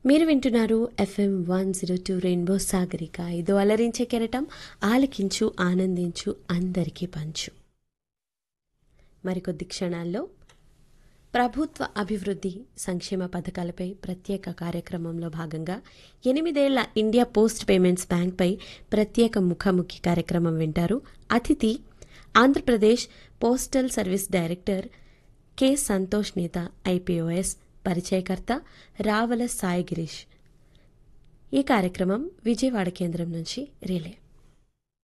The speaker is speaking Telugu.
మీరు వింటున్నారు FM one zero two rainbow Sagarika ఇదో అలరించే కెరటం ఆలకించు ఆనందించు అందరికీ పంచు మరికొద్ది క్షణాల్లో ప్రభుత్వ అభివృద్ధి సంక్షేమ పథకాలపై ప్రత్యేక కార్యక్రమంలో భాగంగా ఎనిమిదేళ్ల ఇండియా పోస్ట్ పేమెంట్స్ బ్యాంక్పై ప్రత్యేక ముఖాముఖి కార్యక్రమం వింటారు అతిథి Andhra Pradesh postal service director K Santosh Neta IPoS పరిచయకర్త రావల సాయి గిరీష్ ఈ కార్యక్రమం విజయవాడ కేంద్రం నుంచి రిలే